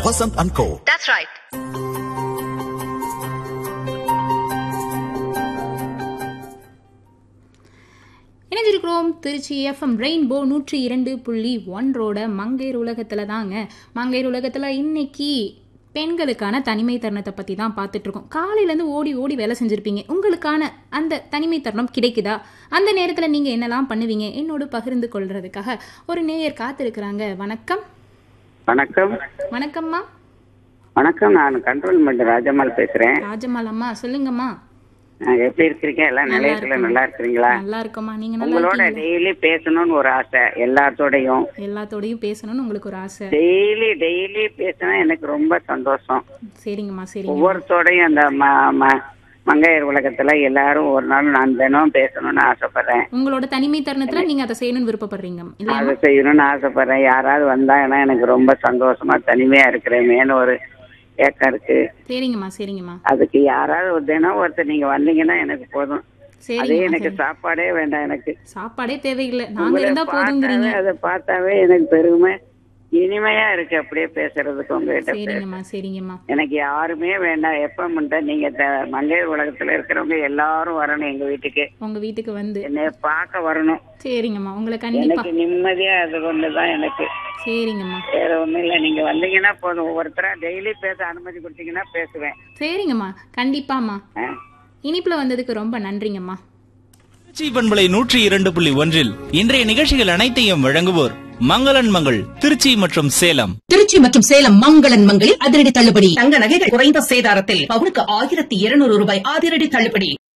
Vasant and Co. That's right. இணைஞ்சிருக்கிறோம் Trichy FM rainbow நூற்றி இரண்டு புள்ளி ஒன்றோட மங்கையர் உலகத்தில் தாங்க மங்கையர் உலகத்தில் இன்னைக்கு பெண்களுக்கான தனிமை தருணத்தை பற்றி தான் பார்த்துட்டு இருக்கோம் காலையிலேருந்து ஓடி ஓடி வேலை செஞ்சுருப்பீங்க உங்களுக்கான அந்த தனிமை தருணம் கிடைக்குதா அந்த நேரத்தில் நீங்கள் என்னெல்லாம் பண்ணுவீங்க என்னோடு பகிர்ந்து கொள்றதுக்காக ஒரு நேயர் காத்திருக்கிறாங்க வணக்கம் வணக்கம் வணக்கம்மா வணக்கம் நான் கண்ட்ரோல்மெண்ட் ராஜம்மாள் பேசுறேன் ராஜம்மாள் அம்மா சொல்லுங்கம்மா அஹ் எப்படி இருக்கீங்க எல்லாம் நல்லா நிலையத்துல இருக்கோம். நல்லா இருக்கிறீங்களா நல்லா இருக்கோம்மா நீங்கள் நல்லா உங்களோட இருக்கீங்களா டெய்லி பேசணும்னு ஒரு ஆசை எல்லாத்தோடையும் எல்லாத்தோடையும் பேசணும்னு உங்களுக்கு ஒரு ஆசை டெய்லி டெய்லி பேசினா எனக்கு ரொம்ப சந்தோஷம் சரிங்கம்மா சரிங்க ஒவ்வொருத்தோடையும் அந்த ம- ம- மங்கையர் உலகத்துல எல்லாரும் ஒரு நாள் நான் தினம் பேசணும்னு ஆசைப்படுறேன் உங்களோட தனிமை தருணத்துல நீங்க அதை செய்யணும்னு விருப்பப்படுறீங்க இல்லையா அதை செய்யணும்னு ஆசைப்படுறேன் யாராவது வந்தாங்கன்னா எனக்கு ரொம்ப சந்தோஷமா தனிமையா இருக்கிறேமேன்னு ஒரு ஏக்கம் இருக்கு சரிங்கம்மா சரிங்கம்மா அதுக்கு யாராவது ஒரு தினம் ஒருத்தர் நீங்க வந்தீங்கன்னா எனக்கு போதும் அதே சரிங்கம்மா எனக்கு சரி. சாப்பாடே வேண்டாம் எனக்கு சாப்பாடே தேவையில்லை நாங்க உங்களை இருந்தா போதுங்கிறீங்க பார்த்தாவே, அதை பார்த்தாவே எனக்கு பெருமை இனிமையா இருக்கு அப்படியே பேசுறதுக்கு உங்ககிட்ட பேச. சரிங்கம்மா சரிங்கம்மா எனக்கு யாருமே வேண்டாம் எப்ப முன்ன நீங்க த- மங்கையர் உலகத்துல இருக்கிறவங்க எல்லாரும் வரணும் எங்க வீட்டுக்கு உங்க வீட்டுக்கு வந்து என்னைய பார்க்க வரணும் சரிங்கம்மா உங்களை கண்டிப்பா எனக்கு நிம்மதியா அது ஒண்ணுதான் எனக்கு சரிங்கம்மா வேற ஒண்ணும் இல்ல நீங்க வந்தீங்கன்னா போதும் ஒவ்வொருத்தரா டெய்லி பேச அனுமதி கொடுத்தீங்கன்னா பேசுவேன் சரிங்கம்மா கண்டிப்பாம்மா ஆ? இனிப்புல வந்ததுக்கு ரொம்ப நன்றிங்கம்மா திருச்சி பண்பலை நூற்றி இரண்டு புள்ளி ஒன்றில் இன்றைய நிகழ்ச்சிகள் அனைத்தையும் வழங்குவோர் மங்களன் மங்கள் திருச்சி மற்றும் சேலம் திருச்சி மற்றும் சேலம் மங்களன் மங்களில் அதிரடி தள்ளுபடி தங்க நகைகள் குறைந்த சேதாரத்தில் பவுனுக்கு ஆயிரத்தி இருநூறு ரூபாய் அதிரடி தள்ளுபடி